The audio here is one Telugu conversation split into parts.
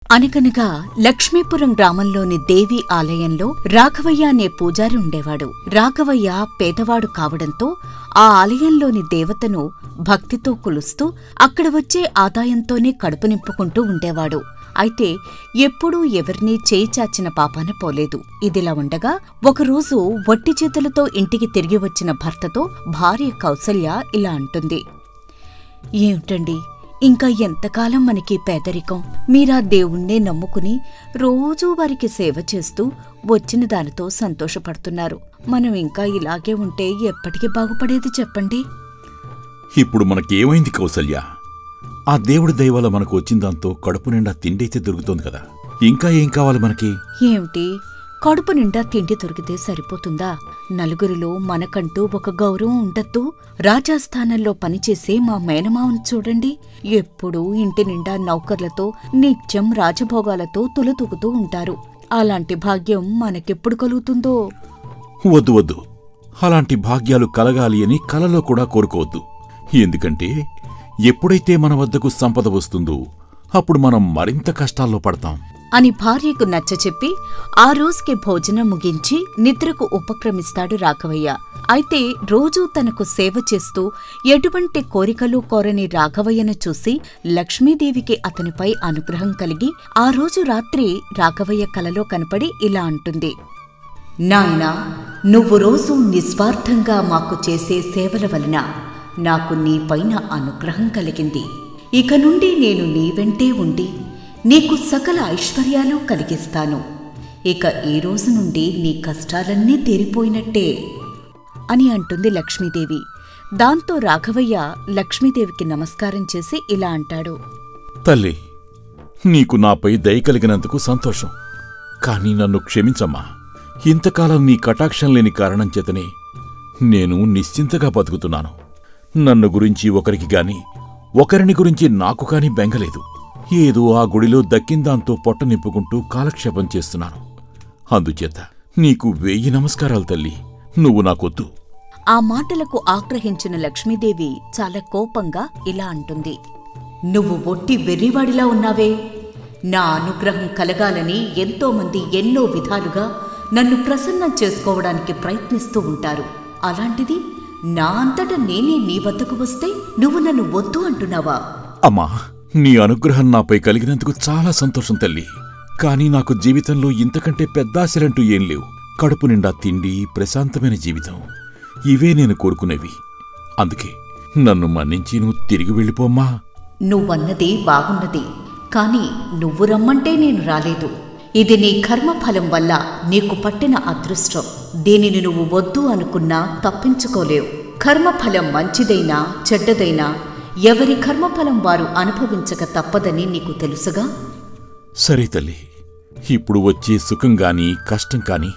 అనగనగా లక్ష్మీపురం గ్రామంలోని దేవి ఆలయంలో రాఘవయ్య అనే పూజారి ఉండేవాడు రాఘవయ్య పేదవాడు కావడంతో ఆ ఆలయంలోని దేవతను భక్తితో కొలుస్తూ అక్కడ వచ్చే ఆదాయంతోనే కడుపు నింపుకుంటూ ఉండేవాడు అయితే ఎప్పుడూ ఎవరినీ చేయి చాచిన పాపాన పోలేదు ఇదిలా ఉండగా ఒకరోజు వట్టి చేతులతో ఇంటికి తిరిగి వచ్చిన భర్తతో భార్య కౌసల్య ఇలా అంటుంది ఏమిటండి ఇంకా ఎంతకాలం మనకి పేదరికం మీరా దేవుణ్ణే నమ్ముకుని రోజూ వారికి సేవ చేస్తూ వచ్చిన దానితో సంతోషపడుతున్నారు మనం ఇంకా ఇలాగే ఉంటే ఎప్పటికి బాగుపడేది చెప్పండి ఇప్పుడు మనకేమైంది కౌసల్య ఆ దేవుడి దయవల్ల మనకు వచ్చిన దాంతో కడుపు నిండా తిండైతే దొరుకుతోంది కదా ఇంకా ఏం కావాలి మనకి ఏమిటి కడుపు నిండా తిండి దొరికితే సరిపోతుందా నలుగురిలో మనకంటూ ఒక గౌరవం ఉండద్దు రాజాస్థానంలో పనిచేసే మా మేనమావను చూడండి ఎప్పుడూ ఇంటి నిండా నౌకర్లతో నిత్యం రాజభోగాలతో తులతూగుతూ ఉంటారు అలాంటి భాగ్యం మనకెప్పుడు కలుగుతుందో వద్దు వద్దు అలాంటి భాగ్యాలు కలగాలి అని కలలో కూడా కోరుకోవద్దు ఎందుకంటే ఎప్పుడైతే మన వద్దకు సంపద వస్తుందో అప్పుడు మనం మరింత కష్టాల్లో పడతాం అని భార్యకు నచ్చచెప్పి ఆ రోజుకి భోజనం ముగించి నిద్రకు ఉపక్రమిస్తాడు రాఘవయ్య అయితే రోజూ తనకు సేవ చేస్తూ ఎటువంటి కోరికలు కోరని రాఘవయ్యను చూసి లక్ష్మీదేవికి అతనిపై అనుగ్రహం కలిగి ఆ రోజు రాత్రి రాఘవయ్య కలలో కనపడి ఇలా అంటుంది నాయనా నువ్వు రోజు నిస్వార్థంగా మాకు చేసే సేవల వలన నాకు నీపైన అనుగ్రహం కలిగింది ఇక నుండి నేను నీ వెంటే ఉండి నీకు సకల ఐశ్వర్యాలు కలిగిస్తాను ఇక ఈ రోజు నుండి నీ కష్టాలన్నీ తీరిపోయినట్టే అని అంటుంది లక్ష్మీదేవి దాంతో రాఘవయ్య లక్ష్మీదేవికి నమస్కారం చేసి ఇలా అంటాడు తల్లి నీకు నాపై దయ కలిగినందుకు సంతోషం కానీ నన్ను క్షమించమ్మా ఇంతకాలం నీ కటాక్షం లేని కారణం చేతనే నేను నిశ్చింతగా బతుకుతున్నాను నన్ను గురించి ఒకరికి గాని ఒకరిని గురించి నాకు కాని బెంగలేదు ఏదో ఆ గుడిలో దక్కిందాంతో పొట్ట నింపుకుంటూ కాలక్షేపం చేస్తున్నాను అందుచేత నీకు వెయ్యి నమస్కారాలు తల్లి నువ్వు నాకొద్దు ఆ మాటలకు ఆగ్రహించిన లక్ష్మీదేవి చాలా కోపంగా ఇలా అంటుంది నువ్వు ఒట్టి వెర్రివాడిలా ఉన్నావే నా అనుగ్రహం కలగాలని ఎంతోమంది ఎన్నో విధాలుగా నన్ను ప్రసన్నం చేసుకోవడానికి ప్రయత్నిస్తూ ఉంటారు అలాంటిది నా అంతటా నేనే నీ వద్దకు వస్తే నువ్వు నన్ను వద్దు అంటున్నావా అమ్మా నీ అనుగ్రహం నాపై కలిగినందుకు చాలా సంతోషం తల్లి కానీ నాకు జీవితంలో ఇంతకంటే పెద్ద ఆశలంటూ ఏం లేవు కడుపు నిండా తిండి ప్రశాంతమైన జీవితం ఇవే నేను కోరుకునేవి అందుకే నన్ను మన్నించి నువ్వు తిరిగి వెళ్ళిపోమ్మా నువ్వన్నది బాగున్నది కాని నువ్వు రమ్మంటే నేను రాలేదు ఇది నీ కర్మఫలం వల్ల నీకు పట్టిన అదృష్టం దీనిని నువ్వు వద్దు అనుకున్నా తప్పించుకోలేవు కర్మఫలం మంచిదైనా చెడ్డదైనా ఎవరి కర్మఫలం వారు అనుభవించక తప్పదని నీకు తెలుసుగా సరే తల్లి ఇప్పుడు వచ్చే సుఖం గాని కష్టం కాని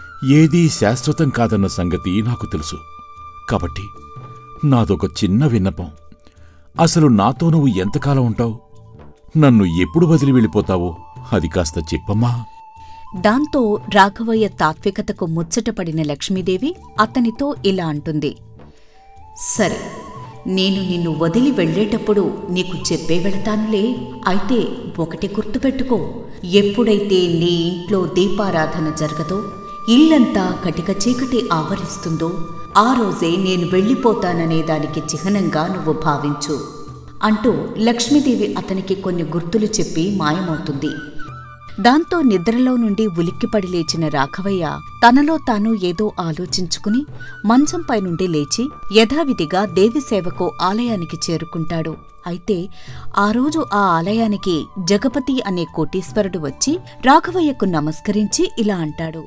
ఏదీ శాశ్వతం కాదన్న సంగతి నాకు తెలుసు కాబట్టి నాదొక చిన్న విన్నపం అసలు నాతో నువ్వు ఎంతకాలం ఉంటావు నన్ను ఎప్పుడు వదిలి వెళ్ళిపోతావో అది కాస్త చెప్పమ్మా దాంతో రాఘవయ్య తాత్వికతకు ముచ్చటపడిన లక్ష్మీదేవి అతనితో ఇలా అంటుంది సరే నేను నిన్ను వదిలి వెళ్ళేటప్పుడు నీకు చెప్పే వెళతానులే అయితే ఒకటి గుర్తుపెట్టుకో ఎప్పుడైతే నీ ఇంట్లో దీపారాధన జరగదో ఇల్లంతా కటిక చీకటి ఆవరిస్తుందో ఆ రోజే నేను వెళ్ళిపోతాననే దానికి చిహ్నంగా నువ్వు భావించు అంటూ లక్ష్మీదేవి అతనికి కొన్ని గుర్తులు చెప్పి మాయమవుతుంది దాంతో నిద్రలో నుండి ఉలిక్కిపడి లేచిన రాఘవయ్య తనలో తాను ఏదో ఆలోచించుకుని మంచంపై నుండి లేచి యథావిధిగా దేవి సేవకు ఆలయానికి చేరుకుంటాడు అయితే ఆ రోజు ఆ ఆలయానికి జగపతి అనే కోటీశ్వరుడు వచ్చి రాఘవయ్యకు నమస్కరించి ఇలా అంటాడు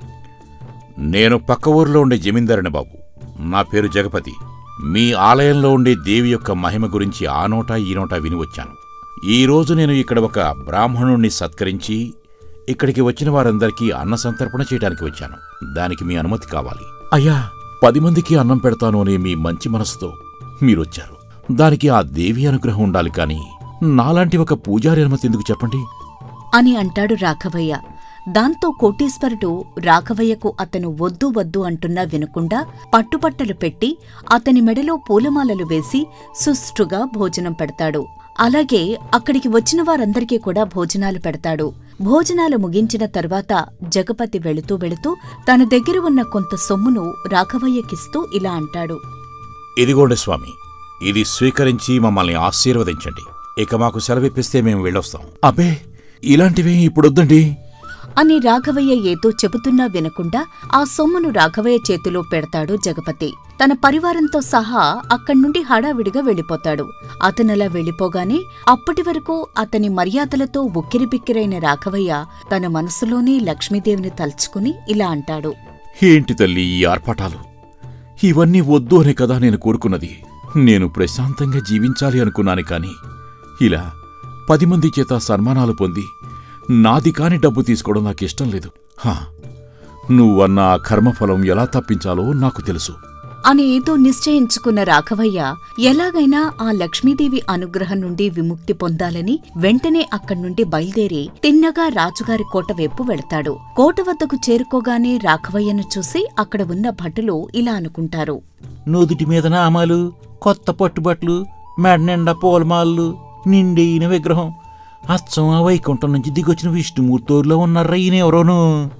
నేను పక్క ఊర్లో ఉండే జమీందారుని బాబు నా పేరు జగపతి మీ ఆలయంలో ఉండే దేవి యొక్క మహిమ గురించి ఆ నోట ఈ నోట విని వచ్చాను ఈ రోజు నేను ఇక్కడ ఒక బ్రాహ్మణుణ్ణి సత్కరించి ఇక్కడికి వచ్చిన వారందరికీ అన్న సంతర్పణ చేయడానికి వచ్చాను దానికి మీ అనుమతి కావాలి అయ్యా పది మందికి అన్నం పెడతాను అనే మీ మంచి మనసుతో మీరొచ్చారు దానికి ఆ దేవి అనుగ్రహం ఉండాలి కానీ నాలాంటి ఒక పూజారి అనుమతి ఎందుకు చెప్పండి అని అంటాడు రాఘవయ్య దాంతో కోటీశ్వరుడు రాఘవయ్యకు అతను వద్దు వద్దు అంటున్నా వినకుండా పట్టుపట్టలు పెట్టి అతని మెడలో పూలమాలలు వేసి సుష్టుగా భోజనం పెడతాడు అలాగే అక్కడికి వచ్చిన వారందరికీ కూడా భోజనాలు పెడతాడు భోజనాలు ముగించిన తర్వాత జగపతి వెళుతూ వెళుతూ తన దగ్గర ఉన్న కొంత సొమ్మును రాఘవయ్యకిస్తూ ఇలా అంటాడు ఇదిగోండి స్వామి ఇది స్వీకరించి మమ్మల్ని ఆశీర్వదించండి ఇక మాకు సెలవిప్పిస్తే మేము వెళ్ళొస్తాం అబ్బే ఇలాంటివి ఇప్పుడొద్దండి అని రాఘవయ్య ఏదో చెబుతున్నా వినకుండా ఆ సొమ్మును రాఘవయ్య చేతిలో పెడతాడు జగపతి తన పరివారంతో సహా అక్కడ్నుండి హడావిడిగా వెళ్ళిపోతాడు అతనలా వెళ్ళిపోగానే అప్పటి వరకు అతని మర్యాదలతో ఉక్కిరిబిక్కిరైన రాఘవయ్య తన మనసులోనే లక్ష్మీదేవిని తలుచుకుని ఇలా అంటాడు ఏంటి తల్లి ఈ ఆర్పాటాలు ఇవన్నీ వద్దు అనే కదా నేను కోరుకున్నది నేను ప్రశాంతంగా జీవించాలి అనుకున్నాను కాని ఇలా పది మంది చేత సన్మానాలు పొంది నాది కాని డబ్బు తీసుకోవడం నాకు ఇష్టం లేదు హా నువ్వన్న ఆ కర్మఫలం ఎలా తప్పించాలో నాకు తెలుసు అని ఏదో నిశ్చయించుకున్న రాఘవయ్య ఎలాగైనా ఆ లక్ష్మీదేవి అనుగ్రహం నుండి విముక్తి పొందాలని వెంటనే అక్కడ్నుండి బయలుదేరి తిన్నగా రాజుగారి కోట వైపు వెళతాడు కోట వద్దకు చేరుకోగానే రాఘవయ్యను చూసి అక్కడ ఉన్న భటులు ఇలా అనుకుంటారు నుదుటి మీద నామాలు కొత్త పట్టుబట్లు మెడ నిండా పూలమాలలు నిండైన విగ్రహం అచ్చం ఆ వైకుంఠం నుంచి దిగొచ్చిన విష్ణుమూర్తోరులో ఉన్నారా ఈయన ఎవరోను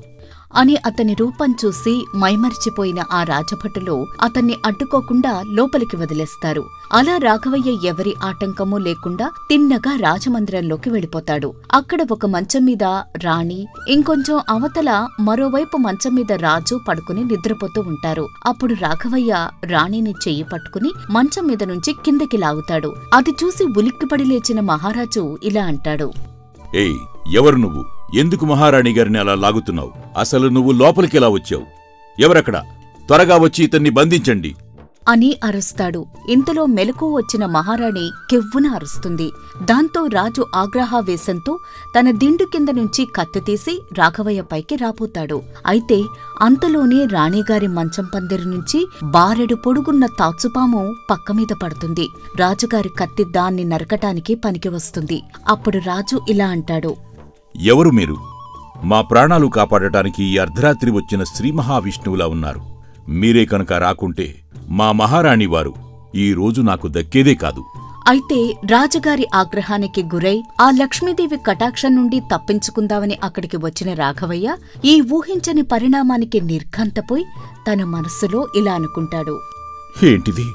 అని అతని రూపం చూసి మైమరిచిపోయిన ఆ రాజభటులు అతన్ని అడ్డుకోకుండా లోపలికి వదిలేస్తారు అలా రాఘవయ్య ఎవరి ఆటంకమూ లేకుండా తిన్నగా రాజమందిరంలోకి వెళ్ళిపోతాడు అక్కడ ఒక మంచం మీద రాణి ఇంకొంచెం అవతల మరోవైపు మంచం మీద రాజు పడుకుని నిద్రపోతూ ఉంటారు అప్పుడు రాఘవయ్య రాణిని చెయ్యి పట్టుకుని మంచం మీద నుంచి కిందకి లాగుతాడు అది చూసి ఉలిక్కిపడి లేచిన మహారాజు ఇలా అంటాడు ఏయ్ ఎవరు నువ్వు ఎందుకు మహారాణి గారిని అలా లాగుతున్నావు అసలు నువ్వు లోపలికి ఎలా వచ్చావు ఎవరక్కడ త్వరగా వచ్చి ఇతన్ని బంధించండి అని అరుస్తాడు ఇంతలో మెలకు వచ్చిన మహారాణి కెవ్వున అరుస్తుంది దాంతో రాజు ఆగ్రహావేశంతో తన దిండు కింద నుంచి కత్తి తీసి రాఘవయ్య పైకి రాపోతాడు అయితే అంతలోనే రాణిగారి మంచం పందిరి నుంచి బారెడు పొడుగున్న తాచుపాము పక్కమీద పడుతుంది రాజుగారి కత్తి దాన్ని నరకటానికి పనికి వస్తుంది అప్పుడు రాజు ఇలా అంటాడు ఎవరు మీరు మా ప్రాణాలు కాపాడటానికి ఈ అర్ధరాత్రి వచ్చిన శ్రీ మహావిష్ణువులా ఉన్నారు మీరే కనుక రాకుంటే మా మహారాణి వారు ఈ రోజు నాకు దక్కేదే కాదు అయితే రాజుగారి ఆగ్రహానికి గురై ఆ లక్ష్మీదేవి కటాక్షం నుండి తప్పించుకుందామని అక్కడికి వచ్చిన రాఘవయ్య ఈ ఊహించని పరిణామానికి నిర్ఘంతపోయి తన మనస్సులో ఇలా అనుకుంటాడు ఏంటిది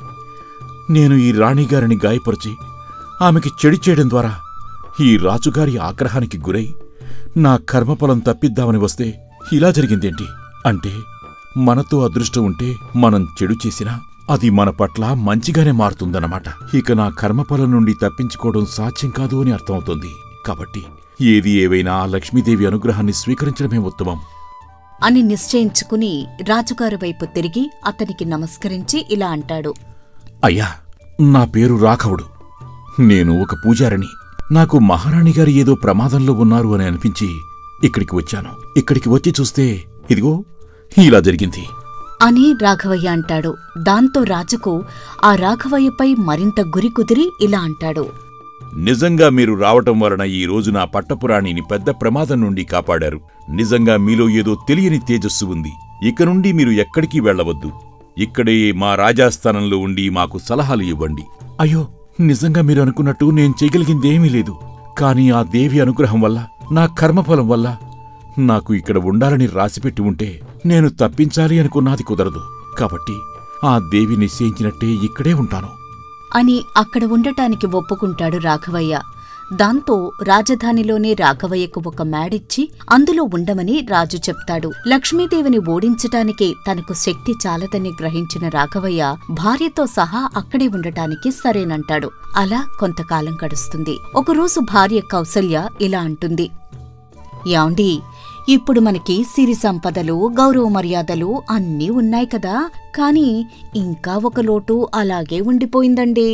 నేను ఈ రాణిగారిని గాయపరిచి ఆమెకి చెడి చేయడం ద్వారా ఈ రాజుగారి ఆగ్రహానికి గురై నా కర్మఫలం తప్పిద్దామని వస్తే ఇలా జరిగిందేంటి అంటే మనతో అదృష్టం ఉంటే మనం చెడు చేసినా అది మన పట్ల మంచిగానే మారుతుందన్నమాట ఇక నా కర్మఫలం నుండి తప్పించుకోవడం సాధ్యం కాదు అని అర్థమవుతోంది కాబట్టి ఏది ఏవైనా ఆ లక్ష్మీదేవి అనుగ్రహాన్ని స్వీకరించడమే ఉత్తమం అని నిశ్చయించుకుని రాజుగారి వైపు తిరిగి అతనికి నమస్కరించి ఇలా అంటాడు అయ్యా నా పేరు రాఘవుడు నేను ఒక పూజారిని నాకు మహారాణి గారు ఏదో ప్రమాదంలో ఉన్నారు అని అనిపించి ఇక్కడికి వచ్చాను ఇక్కడికి వచ్చి చూస్తే ఇదిగో ఇలా జరిగింది అని రాఘవయ్య అంటాడు దాంతో రాజుకు ఆ రాఘవయ్యపై మరింత గురి కుదిరి ఇలా అంటాడు నిజంగా మీరు రావటం వలన ఈ రోజు నా పట్టపురాణిని పెద్ద ప్రమాదం నుండి కాపాడారు నిజంగా మీలో ఏదో తెలియని తేజస్సు ఉంది ఇక నుండి మీరు ఎక్కడికి వెళ్ళవద్దు ఇక్కడే మా రాజాస్థానంలో ఉండి మాకు సలహాలు ఇవ్వండి అయ్యో నిజంగా మీరు అనుకున్నట్టు నేను చేయగలిగిందేమీ లేదు కాని ఆ దేవి అనుగ్రహం వల్ల నా కర్మఫలం వల్ల నాకు ఇక్కడ ఉండాలని రాసిపెట్టి ఉంటే నేను తప్పించాలి అనుకున్నది కుదరదు కాబట్టి ఆ దేవి నిశ్చయించినట్టే ఇక్కడే ఉంటాను అని అక్కడ ఉండటానికి ఒప్పుకుంటాడు రాఘవయ్య దాంతో రాజధానిలోనే రాఘవయ్యకు ఒక మేడిచ్చి అందులో ఉండమని రాజు చెప్తాడు లక్ష్మీదేవిని ఓడించటానికి తనకు శక్తి చాలదని గ్రహించిన రాఘవయ్య భార్యతో సహా అక్కడే ఉండటానికి సరేనంటాడు అలా కొంతకాలం గడుస్తుంది ఒకరోజు భార్య కౌసల్య ఇలా అంటుంది యాండి ఇప్పుడు మనకి సిరి సంపదలు గౌరవ మర్యాదలు అన్నీ ఉన్నాయి కదా కానీ ఇంకా ఒక లోటు అలాగే ఉండిపోయిందండి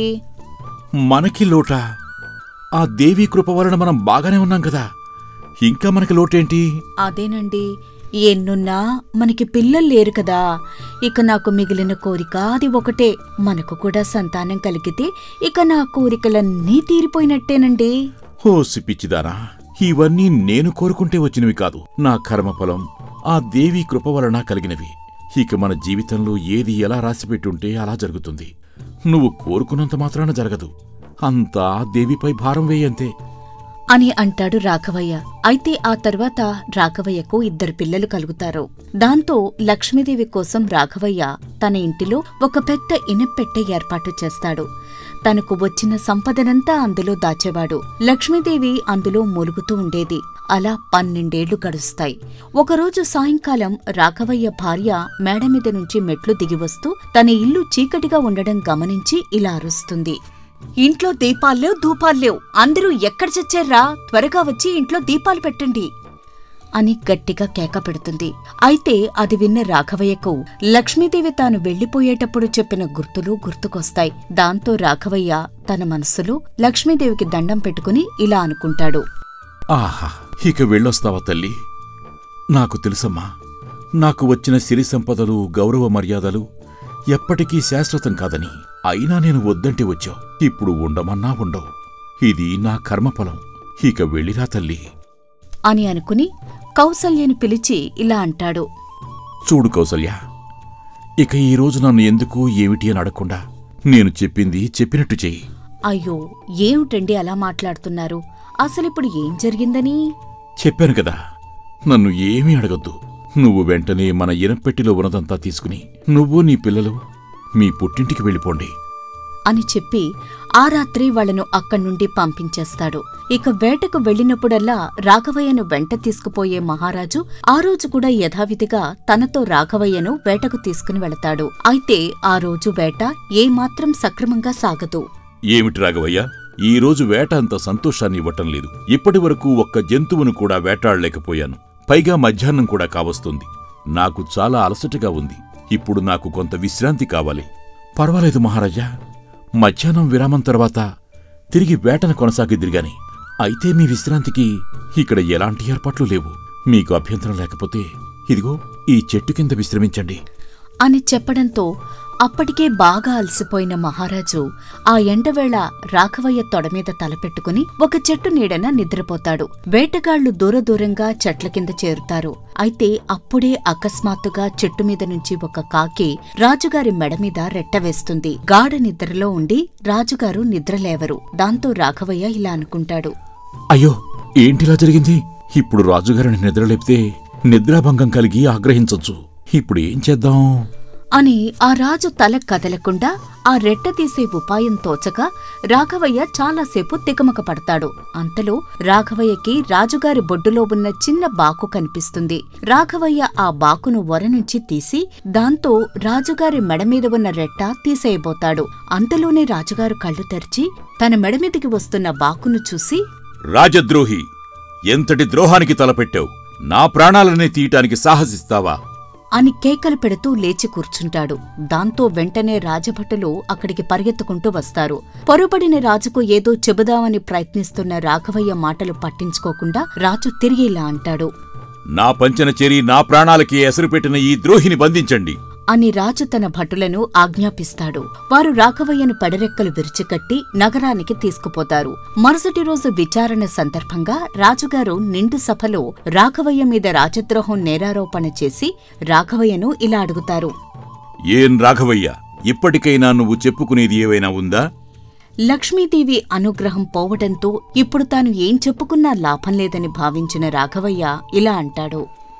మనకి లోటా ఆ దేవి కృప వలన మనం బాగానే ఉన్నాం కదా ఇంకా మనకి లోటేంటి అదేనండి ఎన్నున్నా మనకి పిల్లలు లేరు కదా ఇక నాకు మిగిలిన కోరిక అది ఒకటే మనకు కూడా సంతానం కలిగితే ఇక నా కోరికలన్నీ తీరిపోయినట్టేనండి హోసి పిచ్చిదానా ఇవన్నీ నేను కోరుకుంటే వచ్చినవి కాదు నా కర్మఫలం ఆ దేవి కృప వలన కలిగినవి ఇక మన జీవితంలో ఏది ఎలా రాసిపెట్టుంటే అలా జరుగుతుంది నువ్వు కోరుకున్నంత మాత్రాన జరగదు అంతా దేవిపై భారం వేయంతే అని అంటాడు రాఘవయ్య అయితే ఆ తర్వాత రాఘవయ్యకు ఇద్దరు పిల్లలు కలుగుతారు దాంతో లక్ష్మీదేవి కోసం రాఘవయ్య తన ఇంటిలో ఒక పెద్ద ఇనప్పెట్టె ఏర్పాటు చేస్తాడు తనకు వచ్చిన సంపదనంతా అందులో దాచేవాడు లక్ష్మీదేవి అందులో మూలుగుతూ ఉండేది అలా పన్నెండేళ్లు గడుస్తాయి ఒకరోజు సాయంకాలం రాఘవయ్య భార్య మేడ మీద నుంచి మెట్లు దిగివస్తూ తన ఇల్లు చీకటిగా ఉండడం గమనించి ఇలా అరుస్తుంది ఇంట్లో దీపాల్లేవు ధూపాల్లేవు అందరూ ఎక్కడ చచ్చారా త్వరగా వచ్చి ఇంట్లో దీపాలు పెట్టండి అని గట్టిగా కేక పెడుతుంది అయితే అది విన్న రాఘవయ్యకు లక్ష్మీదేవి తాను వెళ్లిపోయేటప్పుడు చెప్పిన గుర్తులు గుర్తుకొస్తాయి దాంతో రాఘవయ్య తన మనస్సులో లక్ష్మీదేవికి దండం పెట్టుకుని ఇలా అనుకుంటాడు ఆహా ఇక వెళ్ళొస్తావా తల్లి నాకు తెలుసమ్మా నాకు వచ్చిన సిరి సంపదలు గౌరవ మర్యాదలు ఎప్పటికీ శాశ్వతం కాదని అయినా నేను వద్దంటే వచ్చావు ఇప్పుడు ఉండమన్నా ఉండవు ఇది నా కర్మఫలం ఇక వెళ్ళిరా తల్లి అని అనుకుని కౌసల్యని పిలిచి ఇలా అంటాడు చూడు కౌసల్య ఇక ఈ రోజు నన్ను ఎందుకు ఏమిటి అని అడగకుండా నేను చెప్పింది చెప్పినట్టు చెయ్యి అయ్యో ఏమిటండి అలా మాట్లాడుతున్నారు అసలిప్పుడు ఏం జరిగిందని చెప్పాను కదా నన్ను ఏమీ అడగొద్దు నువ్వు వెంటనే మన ఇనపెట్టిలో ఉన్నదంతా తీసుకుని నువ్వు నీ పిల్లలు మీ పుట్టింటికి వెళ్ళిపోండి అని చెప్పి ఆ రాత్రి వాళ్లను అక్కడి నుండి పంపించేస్తాడు ఇక వేటకు వెళ్ళినప్పుడల్లా రాఘవయ్యను వెంట తీసుకుపోయే మహారాజు ఆ రోజు కూడా యథావిధిగా తనతో రాఘవయ్యను వేటకు తీసుకుని వెళతాడు అయితే ఆ రోజు వేట ఏమాత్రం సక్రమంగా సాగదు ఏమిటి రాఘవయ్య ఈ రోజు వేట అంత సంతోషాన్ని ఇవ్వటం లేదు ఇప్పటి వరకు ఒక్క జంతువును కూడా వేటాడలేకపోయాను పైగా మధ్యాహ్నం కూడా కావస్తుంది నాకు చాలా అలసటగా ఉంది ఇప్పుడు నాకు కొంత విశ్రాంతి కావాలి పర్వాలేదు మహారాజా మధ్యాహ్నం విరామం తర్వాత తిరిగి వేటను కొనసాగిద్దిరిగాని అయితే మీ విశ్రాంతికి ఇక్కడ ఎలాంటి ఏర్పాట్లు లేవు మీకు అభ్యంతరం లేకపోతే ఇదిగో ఈ చెట్టు కింద విశ్రమించండి అని చెప్పడంతో అప్పటికే బాగా అలసిపోయిన మహారాజు ఆ ఎండవేళ రాఘవయ్య తొడమీద తలపెట్టుకుని ఒక చెట్టు నీడన నిద్రపోతాడు వేటగాళ్లు దూరదూరంగా చెట్ల కింద చేరుతారు అయితే అప్పుడే అకస్మాత్తుగా చెట్టు మీద నుంచి ఒక కాకి రాజుగారి మెడ మీద రెట్టవేస్తుంది గాఢ నిద్రలో ఉండి రాజుగారు నిద్రలేవరు దాంతో రాఘవయ్య ఇలా అనుకుంటాడు అయ్యో ఏంటిలా జరిగింది ఇప్పుడు రాజుగారిని నిద్రలేపితే నిద్రాభంగం కలిగి ఆగ్రహించొచ్చు ఇప్పుడు ఏం చేద్దాం అని ఆ రాజు తల కదలకుండా ఆ రెట్ట తీసే ఉపాయం తోచగా రాఘవయ్య చాలాసేపు తికమక పడతాడు అంతలో రాఘవయ్యకి రాజుగారి బొడ్డులో ఉన్న చిన్న బాకు కనిపిస్తుంది రాఘవయ్య ఆ బాకును వర నుంచి తీసి దాంతో రాజుగారి మెడ మీద ఉన్న రెట్ట తీసేయబోతాడు అంతలోనే రాజుగారు కళ్ళు తెరిచి తన మెడ మీదికి వస్తున్న బాకును చూసి రాజద్రోహి ఎంతటి ద్రోహానికి తలపెట్టావు నా ప్రాణాలనే తీయటానికి సాహసిస్తావా అని కేకలు పెడుతూ లేచి కూర్చుంటాడు దాంతో వెంటనే రాజభటులు అక్కడికి పరిగెత్తుకుంటూ వస్తారు పొరబడిన రాజుకు ఏదో చెబుదామని ప్రయత్నిస్తున్న రాఘవయ్య మాటలు పట్టించుకోకుండా రాజు తిరిగి ఇలా అంటాడు నా పంచన చేరి నా ప్రాణాలకి ఎసరు పెట్టిన ఈ ద్రోహిని బంధించండి అని రాజు తన భటులను ఆజ్ఞాపిస్తాడు వారు రాఘవయ్యను పడరెక్కలు విరిచికట్టి నగరానికి తీసుకుపోతారు మరుసటి రోజు విచారణ సందర్భంగా రాజుగారు నిండు సభలో రాఘవయ్య మీద రాజద్రోహం నేరారోపణ చేసి రాఘవయ్యను ఇలా అడుగుతారు ఏం రాఘవయ్య ఇప్పటికైనా నువ్వు చెప్పుకునేది ఏవైనా ఉందా లక్ష్మీదేవి అనుగ్రహం పోవడంతో ఇప్పుడు తాను ఏం చెప్పుకున్నా లాభం లేదని భావించిన రాఘవయ్య ఇలా అంటాడు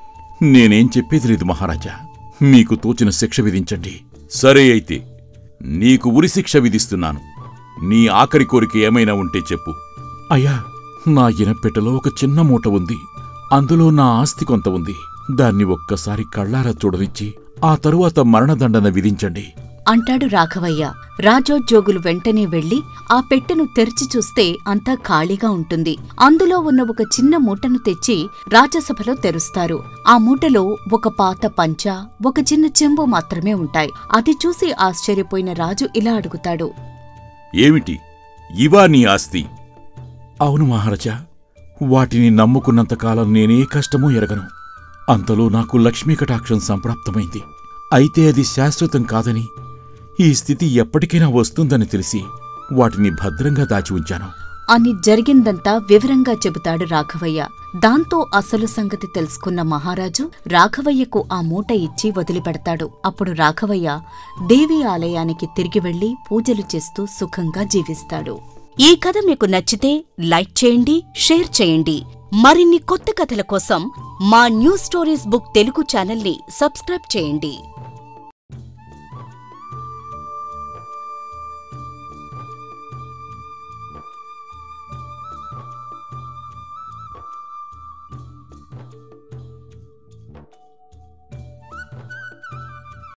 నేనేం చెప్పేది లేదు మహారాజా మీకు తోచిన శిక్ష విధించండి సరే అయితే నీకు ఉరిశిక్ష విధిస్తున్నాను నీ ఆఖరి కోరిక ఏమైనా ఉంటే చెప్పు అయ్యా నా ఇనపెట్టెలో ఒక చిన్న మూట ఉంది అందులో నా ఆస్తి కొంత ఉంది దాన్ని ఒక్కసారి కళ్ళారా చూడనిచ్చి ఆ తరువాత మరణదండన విధించండి అంటాడు రాఘవయ్య రాజోద్యోగులు వెంటనే వెళ్లి ఆ పెట్టెను తెరిచి చూస్తే అంతా ఖాళీగా ఉంటుంది అందులో ఉన్న ఒక చిన్న మూటను తెచ్చి రాజసభలో తెరుస్తారు ఆ మూటలో ఒక పాత పంచ ఒక చిన్న చెంబు మాత్రమే ఉంటాయి అది చూసి ఆశ్చర్యపోయిన రాజు ఇలా అడుగుతాడు ఏమిటి ఇవా నీ ఆస్తి అవును మహారాజా వాటిని నమ్ముకున్నంతకాలం నేనే కష్టమూ ఎరగను అంతలో నాకు లక్ష్మీ కటాక్షం సంప్రాప్తమైంది అయితే అది శాశ్వతం కాదని ఈ స్థితి ఎప్పటికైనా వస్తుందని తెలిసి వాటిని భద్రంగా దాచి ఉంచాను అని జరిగిందంతా వివరంగా చెబుతాడు రాఘవయ్య దాంతో అసలు సంగతి తెలుసుకున్న మహారాజు రాఘవయ్యకు ఆ మూట ఇచ్చి వదిలిపెడతాడు అప్పుడు రాఘవయ్య దేవి ఆలయానికి తిరిగి వెళ్లి పూజలు చేస్తూ సుఖంగా జీవిస్తాడు ఈ కథ మీకు నచ్చితే లైక్ చేయండి షేర్ చేయండి మరిన్ని కొత్త కథల కోసం మా న్యూ స్టోరీస్ బుక్ తెలుగు ఛానల్ని సబ్స్క్రైబ్ చేయండి